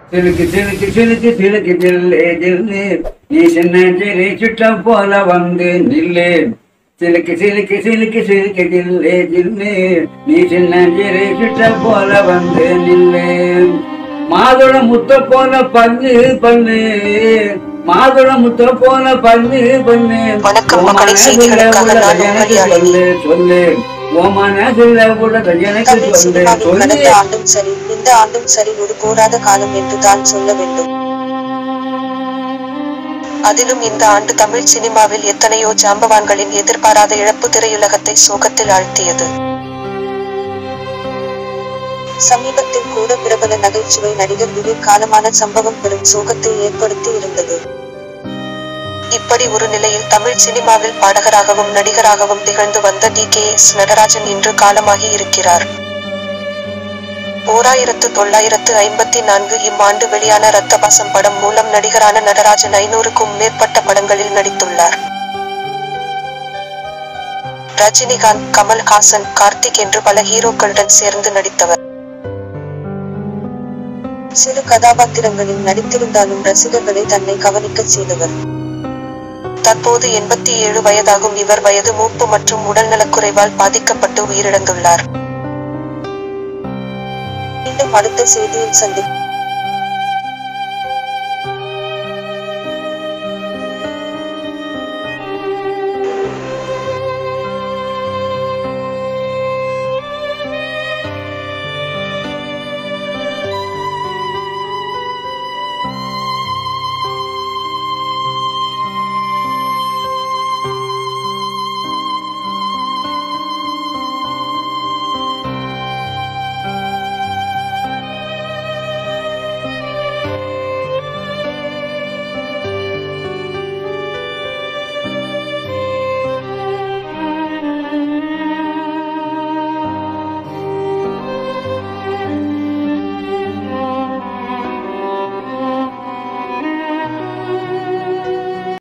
சிலுக்கு சிலுக்கு சிலுக்கு சிலுக்கு ஜில்லே ஜில்லு நீ சின்ன சிறு சுட்டம் போல வந்து நில்லு சிலுக்கு சிலுக்கு சிலுக்கு சிலுக்கு ஜில்லே ஜில்லு நீ சின்ன சிறு சுட்டம் போல வந்து நில்லு மாதுள முத்த போல பல்லு பண்ணு மாதுள முத்த போல பல்லு பண்ணு வணக்கம் உன் மக்களை, மனசுல செய்திகளுக்காக உள்ளதை நான் எனக்கு உண்மையாளி. சொல்லு சொல்லு உன் மனசுல உள்ளதை எனக்கு தமிழ் சொல்லு சினிமாவில் சொல்லு கடந்த ஆண்டும் சரி இந்த ஆண்டும் சரி ஒரு போராத காலம் என்று தான் சொல்ல வேண்டும் அதிலும் இந்த ஆண்டு தமிழ் சினிமாவில் எத்தனையோ ஜாம்பவான்களின் எதிர்பாராத இழப்பு திரையுலகத்தை சோகத்தில் ஆழ்த்தியது சமீபத்தில் கூட பிரபல நகைச்சுவை நடிகர் விவேக் காலமான சம்பவம் பெரும் சோகத்தை ஏற்படுத்தி இருந்தது இப்படி ஒரு நிலையில் தமிழ் சினிமாவில் பாடகராகவும் நடிகராகவும் திகழ்ந்து வந்த டி கே எஸ் நடராஜன் இன்று காலமாகி இருக்கிறார் ஓராயிரத்து தொள்ளாயிரத்து ஐம்பத்தி நான்கு இம்மாண்டு வெளியான ரத்தபாசம் படம் மூலம் நடிகரான நடராஜன் ஐநூறுக்கும் மேற்பட்ட படங்களில் நடித்துள்ளார் ரஜினிகாந்த் கமல்ஹாசன் கார்த்திக் என்று பல ஹீரோக்களுடன் சேர்ந்து நடித்தவர் சிறு கதாபாத்திரங்களில் நடித்திருந்தாலும் ரசிகர்களை தன்னை கவனிக்கச் செய்தவர் தற்போது எண்பத்தி ஏழு வயதாகும் இவர் வயது மூப்பு மற்றும் உடல்நலக்குறைவால் பாதிக்கப்பட்டு உயிரிழந்துள்ளார் மீண்டும் அடுத்த செய்தியில் சந்திப்போம்